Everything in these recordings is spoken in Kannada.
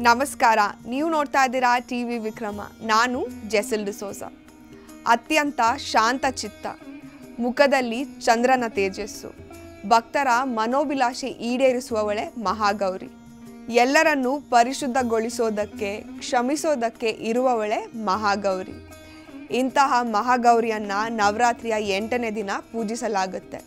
ನಮಸ್ಕಾರ ನೀವು ನೋಡ್ತಾ ಇದ್ದೀರಾ ಟಿ ವಿ ವಿಕ್ರಮ ನಾನು ಜೆಸಿಲ್ ಡಿಸೋಸ ಅತ್ಯಂತ ಶಾಂತ ಚಿತ್ತ ಮುಖದಲ್ಲಿ ಚಂದ್ರನ ತೇಜಸ್ಸು ಭಕ್ತರ ಮನೋಭಿಲಾಷೆ ಈಡೇರಿಸುವವಳೆ ಮಹಾಗೌರಿ ಎಲ್ಲರನ್ನೂ ಪರಿಶುದ್ಧಗೊಳಿಸೋದಕ್ಕೆ ಕ್ಷಮಿಸೋದಕ್ಕೆ ಇರುವವಳೆ ಮಹಾಗೌರಿ ಇಂತಹ ಮಹಾಗೌರಿಯನ್ನ ನವರಾತ್ರಿಯ ಎಂಟನೇ ದಿನ ಪೂಜಿಸಲಾಗುತ್ತೆ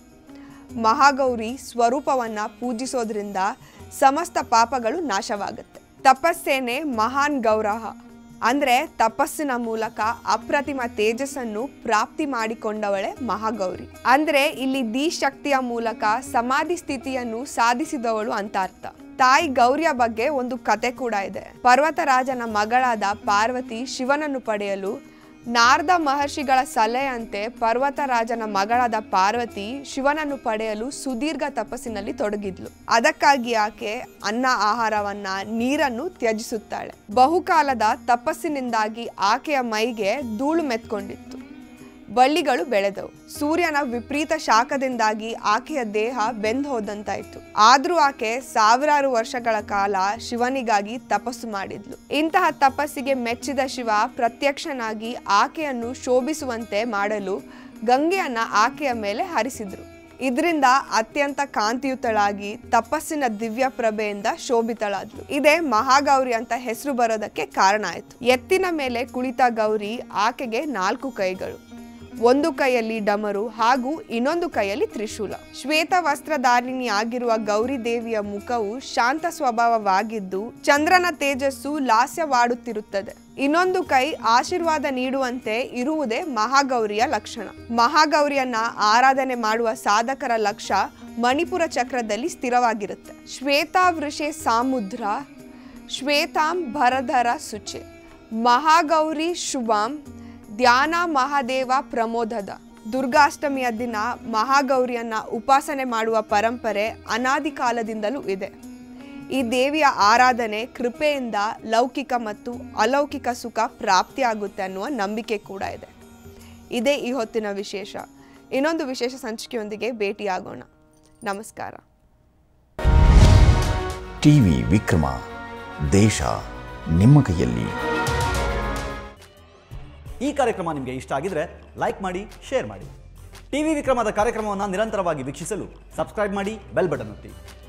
ಮಹಾಗೌರಿ ಸ್ವರೂಪವನ್ನ ಪೂಜಿಸೋದ್ರಿಂದ ಸಮಸ್ತ ಪಾಪಗಳು ನಾಶವಾಗುತ್ತೆ ತಪಸ್ಸೇನೆ ಮಹಾನ್ ಗೌರಹ ಅಂದ್ರೆ ತಪಸ್ಸಿನ ಮೂಲಕ ಅಪ್ರತಿಮ ತೇಜಸ್ಸನ್ನು ಪ್ರಾಪ್ತಿ ಮಾಡಿಕೊಂಡವಳೆ ಮಹಾಗೌರಿ ಅಂದ್ರೆ ಇಲ್ಲಿ ದಿ ಶಕ್ತಿಯ ಮೂಲಕ ಸಮಾಧಿ ಸ್ಥಿತಿಯನ್ನು ಸಾಧಿಸಿದವಳು ಅಂತ ಅರ್ಥ ತಾಯಿ ಗೌರಿಯ ಬಗ್ಗೆ ಒಂದು ಕತೆ ಕೂಡ ಇದೆ ಪರ್ವತರಾಜನ ಮಗಳಾದ ಪಾರ್ವತಿ ಶಿವನನ್ನು ಪಡೆಯಲು ನಾರದ ಮಹರ್ಷಿಗಳ ಸಲಹೆಯಂತೆ ಪರ್ವತರಾಜನ ಮಗಳಾದ ಪಾರ್ವತಿ ಶಿವನನ್ನು ಪಡೆಯಲು ಸುದೀರ್ಘ ತಪಸ್ಸಿನಲ್ಲಿ ತೊಡಗಿದ್ಲು ಅದಕ್ಕಾಗಿ ಆಕೆ ಅನ್ನ ಆಹಾರವನ್ನ ನೀರನ್ನು ತ್ಯಜಿಸುತ್ತಾಳೆ ಬಹುಕಾಲದ ತಪಸ್ಸಿನಿಂದಾಗಿ ಆಕೆಯ ಮೈಗೆ ಧೂಳು ಮೆತ್ಕೊಂಡಿತ್ತು ಬಳ್ಳಿಗಳು ಬೆಳೆದವು ಸೂರ್ಯನ ವಿಪರೀತ ಶಾಖದಿಂದಾಗಿ ಆಕೆಯ ದೇಹ ಬೆಂದು ಹೋದಂತಾಯ್ತು ಆದ್ರೂ ಆಕೆ ಸಾವಿರಾರು ವರ್ಷಗಳ ಕಾಲ ಶಿವನಿಗಾಗಿ ತಪಸ್ಸು ಮಾಡಿದ್ಲು ಇಂತಹ ತಪಸ್ಸಿಗೆ ಮೆಚ್ಚಿದ ಶಿವ ಪ್ರತ್ಯಕ್ಷನಾಗಿ ಆಕೆಯನ್ನು ಶೋಭಿಸುವಂತೆ ಮಾಡಲು ಗಂಗೆಯನ್ನ ಆಕೆಯ ಮೇಲೆ ಹರಿಸಿದ್ರು ಇದರಿಂದ ಅತ್ಯಂತ ಕಾಂತಿಯುತಳಾಗಿ ತಪಸ್ಸಿನ ದಿವ್ಯ ಪ್ರಭೆಯಿಂದ ಶೋಭಿತಳಾದ್ಲು ಇದೇ ಮಹಾಗೌರಿ ಅಂತ ಹೆಸರು ಬರೋದಕ್ಕೆ ಕಾರಣ ಆಯ್ತು ಎತ್ತಿನ ಮೇಲೆ ಕುಳಿತ ಗೌರಿ ಆಕೆಗೆ ನಾಲ್ಕು ಕೈಗಳು ಒಂದು ಕೈಯಲ್ಲಿ ಡಮರು ಹಾಗೂ ಇನ್ನೊಂದು ಕೈಯಲ್ಲಿ ತ್ರಿಶೂಲ ಶ್ವೇತ ವಸ್ತ್ರಧಾರಿಣಿ ಆಗಿರುವ ಗೌರಿ ದೇವಿಯ ಮುಖವು ಶಾಂತ ಸ್ವಭಾವವಾಗಿದ್ದು ಚಂದ್ರನ ತೇಜಸ್ಸು ಲಾಸ್ಯವಾಡುತ್ತಿರುತ್ತದೆ ಇನ್ನೊಂದು ಕೈ ಆಶೀರ್ವಾದ ನೀಡುವಂತೆ ಇರುವುದೇ ಮಹಾಗೌರಿಯ ಲಕ್ಷಣ ಮಹಾಗೌರಿಯನ್ನ ಆರಾಧನೆ ಮಾಡುವ ಸಾಧಕರ ಲಕ್ಷ್ಯ ಮಣಿಪುರ ಚಕ್ರದಲ್ಲಿ ಸ್ಥಿರವಾಗಿರುತ್ತೆ ಶ್ವೇತಾ ವೃಷೆ ಸಾಮುದ್ರ ಶ್ವೇತಾಂ ಭರಧರ ಸುಚೆ ಮಹಾಗೌರಿ ಶುಭಾಂ ಧ್ಯಾನ ಮಹಾದೇವ ಪ್ರಮೋದದ ದುರ್ಗಾಷ್ಟಮಿಯ ದಿನ ಮಹಾಗೌರಿಯನ್ನ ಉಪಾಸನೆ ಮಾಡುವ ಪರಂಪರೆ ಅನಾದಿ ಕಾಲದಿಂದಲೂ ಇದೆ ಈ ದೇವಿಯ ಆರಾಧನೆ ಕೃಪೆಯಿಂದ ಲೌಕಿಕ ಮತ್ತು ಅಲೌಕಿಕ ಸುಖ ಪ್ರಾಪ್ತಿಯಾಗುತ್ತೆ ಅನ್ನುವ ನಂಬಿಕೆ ಕೂಡ ಇದೆ ಇದೇ ಈ ಹೊತ್ತಿನ ವಿಶೇಷ ಇನ್ನೊಂದು ವಿಶೇಷ ಸಂಚಿಕೆಯೊಂದಿಗೆ ಭೇಟಿಯಾಗೋಣ ನಮಸ್ಕಾರ ಟಿವಿ ವಿಕ್ರಮ ದೇಶ ನಿಮ್ಮ ಕೈಯಲ್ಲಿ ಈ ಕಾರ್ಯಕ್ರಮ ನಿಮಗೆ ಇಷ್ಟ ಆಗಿದ್ರೆ ಲೈಕ್ ಮಾಡಿ ಶೇರ್ ಮಾಡಿ ಟಿವಿ ವಿಕ್ರಮದ ಕಾರ್ಯಕ್ರಮವನ್ನು ನಿರಂತರವಾಗಿ ವೀಕ್ಷಿಸಲು ಸಬ್ಸ್ಕ್ರೈಬ್ ಮಾಡಿ ಬೆಲ್ ಬಟನ್ ಒತ್ತಿ